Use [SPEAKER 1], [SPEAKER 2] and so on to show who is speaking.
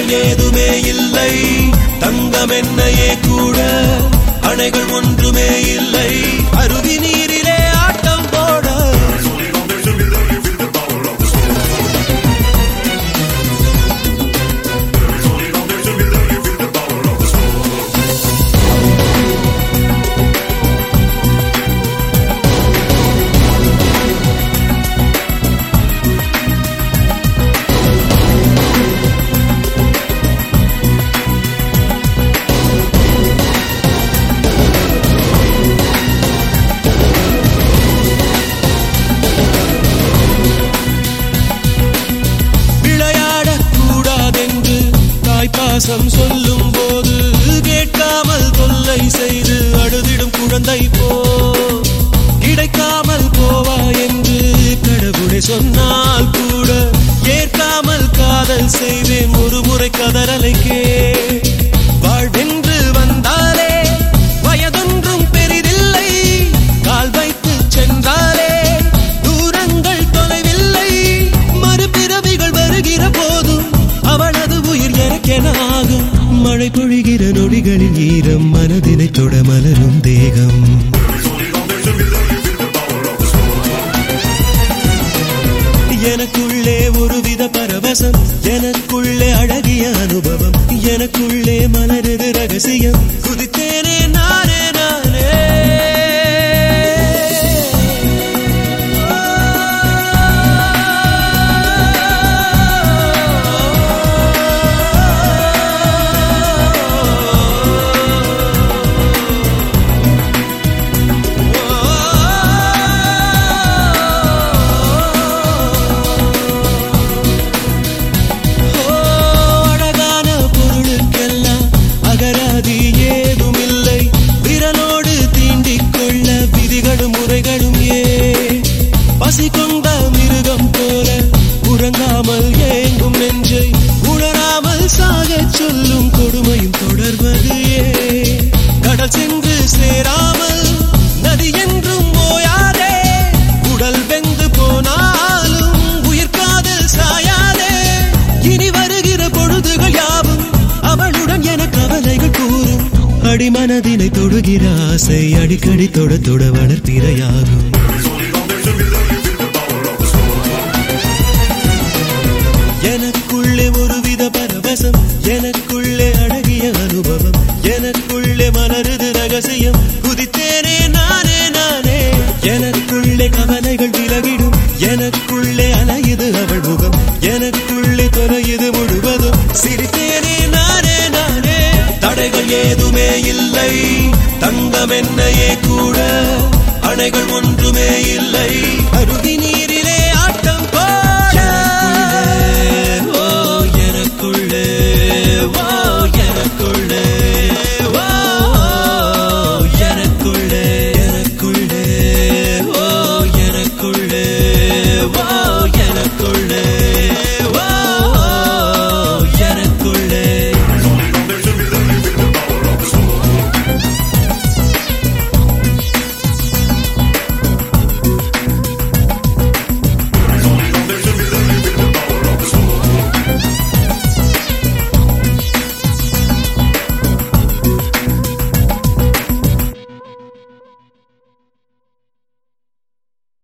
[SPEAKER 1] தடைகள் ஏதுமே இல்லை தங்கம் என்னையே கூட அணைகள் ஒன்றுமே இல்லை அருவி நீரிலே ஆட்டம் போட விளையாடக் கூடாதென்று தாய்ப்பாசம் சொல்லும் போது கேட்காமல் தொல்லை செய்து அழுதிடும் குழந்தை போ கிடைக்காமல் போவா என்று கடவுளை சொன்னால் கூட ஏற்காமல் காதல் செய்வேன் ஒரு முறை கதறலைக்கே வாழ்வென்று வந்தாலே வயதொன்றும் பெரிதில்லை கால் வைத்து சென்றாலே தூரங்கள் தொலைவில்லை மறுபிறவிகள் வருகிற போதும் அவளது உயிர் எனக்கென ஆகும் மழை பொழிகிற நொடிகளில் ஈரம் மனதினை தொட மலரும் தேகம் எனக்குள்ளே ஒருவித பரவசம் எனக்குள்ளே அழகிய அனுபவம் எனக்குள்ளே மலருது ரகசியம் குதித்தேனே நானே நானே ஓ, அழகான பொருளுக்கெல்லாம் அகராதி ஏதும் இல்லை விரலோடு தீண்டிக் கொள்ள விதிகளும் முறைகளும் ஏ பசி கொண்ட மிருகம் போல உறங்காமல் ஏங்கும் நெஞ்சை உணராமல் சாகச் சொல்லும் கொடுமையும் தொடர்வது ஏ கடல் சென்று சேராமல் நதி என்றும் ஓயாதே உடல் வெந்து போனாலும் உயிர் காதல் சாயாதே இனி வருகிற பொழுதுகள் யாவும் அவளுடன் என கவலைகள் கூறும் அடிமனதினை தொடுகிற ஆசை அடிக்கடி தொட தொட வளர்ப்பிரையாகும் எனக்குள்ளே ஒருவித பரவசம் எனக்குள்ளே அழகிய அனுபவம் எனக்குள்ளே மலருது ரகசியம் குதித்தேனே நானே நானே எனக்குள்ளே கவலைகள் விலகிடும் எனக்குள்ளே அலையுது அவள் முகம் எனக்குள்ளே தொலையுது முழுவதும் சிரித்தேனே நானே நானே தடைகள் ஏதுமே இல்லை தங்கம் என்னையே கூட அணைகள் ஒன்றுமே இல்லை அருவி நீர்